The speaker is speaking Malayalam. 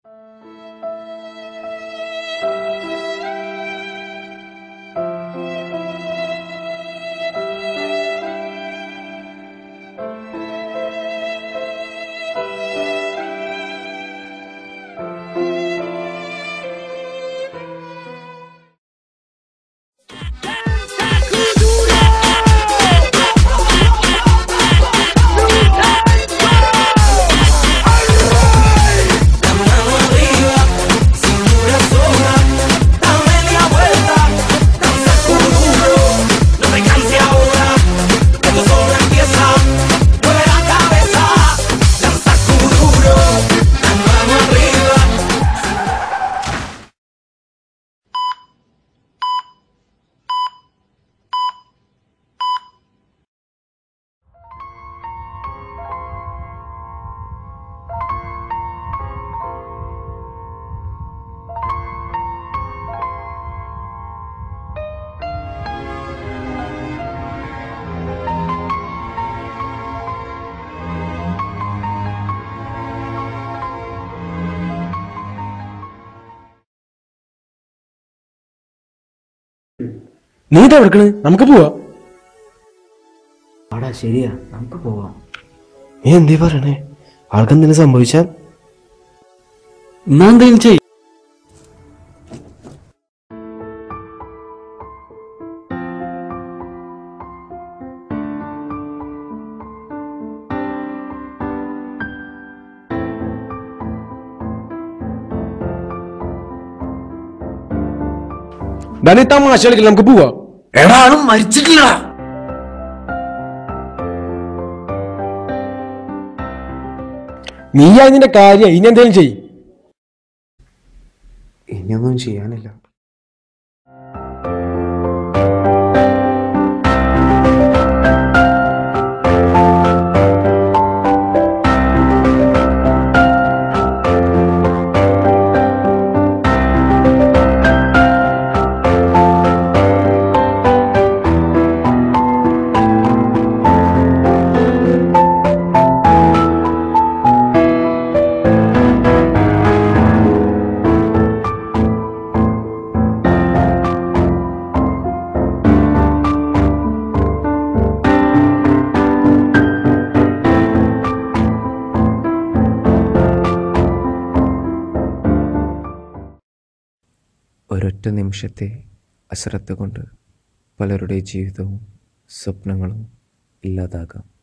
നീ ഇതാ എടുക്കണ് നമുക്ക് പോവാ ആടാ ശരിയാ നമുക്ക് പോവാം നീ എന്തേ പറയണേ ആൾക്കെന്തെങ്കിലും സംഭവിച്ചാൽ എന്നാ എന്തെങ്കിലും ചെയ് ഡാനി തമാശ കളിക്കില്ല നമുക്ക് പോവാ എടാ ആളും മരിച്ചിട്ടില്ല നീ അതിന്റെ കാര്യം ഇനി എന്തെങ്കിലും ചെയ് ഇനിയൊന്നും ചെയ്യാനില്ല ഒരൊറ്റ നിമിഷത്തെ അശ്രദ്ധ കൊണ്ട് പലരുടെ ജീവിതവും സ്വപ്നങ്ങളും ഇല്ലാതാകാം